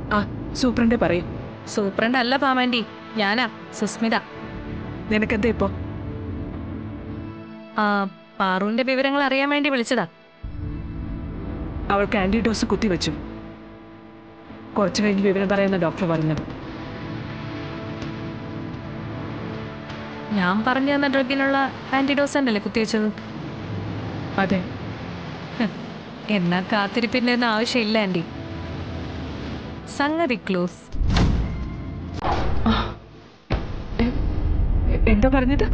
ആ സൂപ്രണ്ടെ പറയും സൂപ്രണ്ട് അല്ല പാമാൻറ്റി ഞാനാ സുസ്മിത നിനക്കെന്താ ഇപ്പോ ആ പാറുവിന്റെ വിവരങ്ങൾ അറിയാൻ വേണ്ടി വിളിച്ചതാ അവൾക്ക് ആന്റിഡോസ് കുത്തിവെച്ചു കുറച്ച് കഴിഞ്ഞ് വിവരം പറയുന്ന ഡോക്ടർ പറഞ്ഞത് ഞാൻ പറഞ്ഞു തന്ന ഡ്രഗിനുള്ള ആന്റിഡോസ് ഉണ്ടല്ലേ കുത്തിവെച്ചത് അതെ ഹ്, എന്നാ കാത്തിരിപ്പിന്റെ ഒന്നും ആവശ്യമില്ല ആന്റി സംഗതി ക്ലോസ് എ- എന്താ പറഞ്ഞത്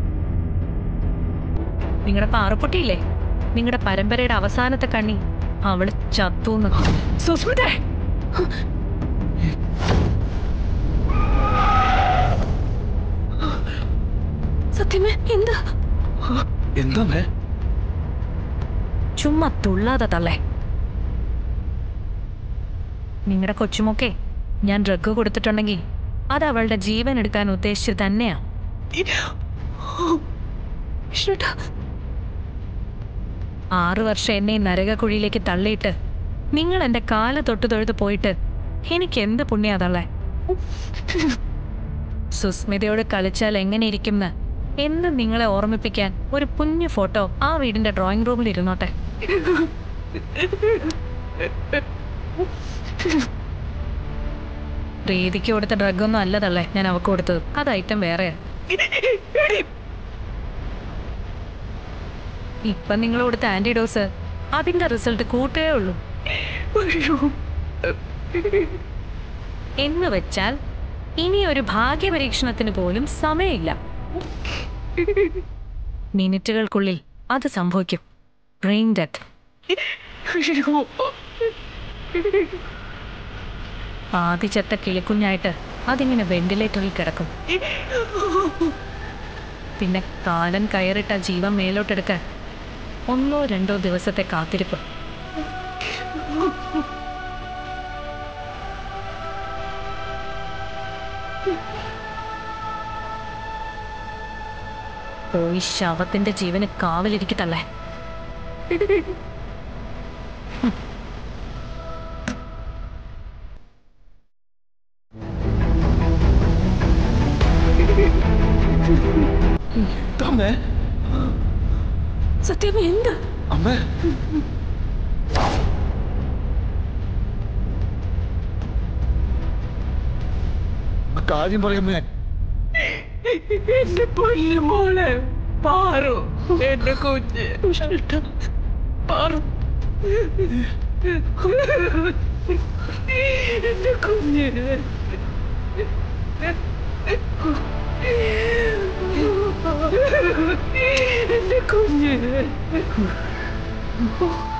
നിങ്ങളുടെ പാറപ്പൊട്ടിയില്ലേ നിങ്ങളുടെ പരമ്പരയുടെ അവസാനത്തെ കണ്ണി അവള് ചത്തൂന്ന് സുസ്മിതേ സത്യമേ എന്താ എന്താ മേ ചുമ്മാ തുള്ളാതെ തള്ളേ നിങ്ങളുടെ കൊച്ചുമൊക്കെ ഞാൻ ഡ്രഗ് കൊടുത്തിട്ടുണ്ടെങ്കിൽ അത് അവളുടെ ജീവൻ എടുക്കാൻ ഉദ്ദേശിച്ച് തന്നെയാ വിഷ്ണുട്ടാ ആറു വർഷം എന്നെ ഈ നരകക്കുഴിയിലേക്ക് തള്ളിയിട്ട് നിങ്ങൾ എൻ്റെ കാല് തൊട്ട് തൊഴുത് പോയിട്ട് എനിക്ക് എന്ത് പുണ്യാ തള്ളേ സുസ്മിതയോട് കളിച്ചാൽ എങ്ങനെ ഇരിക്കുമെന്ന് എന്ന് നിങ്ങളെ ഓർമ്മിപ്പിക്കാൻ ഒരു കുഞ്ഞു ഫോട്ടോ ആ വീടിന്റെ ഡ്രോയിങ് റൂമിൽ ഇരുന്നോട്ടെ പ്രീതിക്ക് കൊടുത്ത ഡ്രഗൊന്നും അല്ല തള്ളേ ഞാൻ അവക്ക് കൊടുത്തത് അത് ഐറ്റം വേറെയാ ഇപ്പം നിങ്ങൾ കൊടുത്ത ആന്റിഡോസ് അതിന്റെ റിസൾട്ട് കൂട്ടേ ഉള്ളൂ എന്ന് വെച്ചാൽ ഇനി ഒരു ഭാഗ്യപരീക്ഷണത്തിന് പോലും സമയമില്ല മിനിറ്റുകൾക്കുള്ളിൽ അത് സംഭവിക്കും ബ്രെയിൻ ഡെത്ത് ആദ്യച്ചത്ത കിളിക്കുഞ്ഞായിട്ട് അതിങ്ങനെ വെന്റിലേറ്ററിൽ കിടക്കും പിന്നെ കാലൻ കയറിട്ട ജീവൻ മേലോട്ടെടുക്കാൻ ഒന്നോ രണ്ടോ ദിവസത്തെ കാത്തിരിപ്പ് പോയി ശവത്തിന്റെ ജീവന് കാവലിരിക്കത്തല്ലേ എന്താ മേ സത്യമേ എന്താ അമ്മേ കാര്യം പറയാമേ എന്റെ പൊന്നു മോളെ പാറു എന്റെ കുഞ്ഞ് പാറു എന്റെ കുഞ്ഞ് എന്റെ കുഞ്ഞ്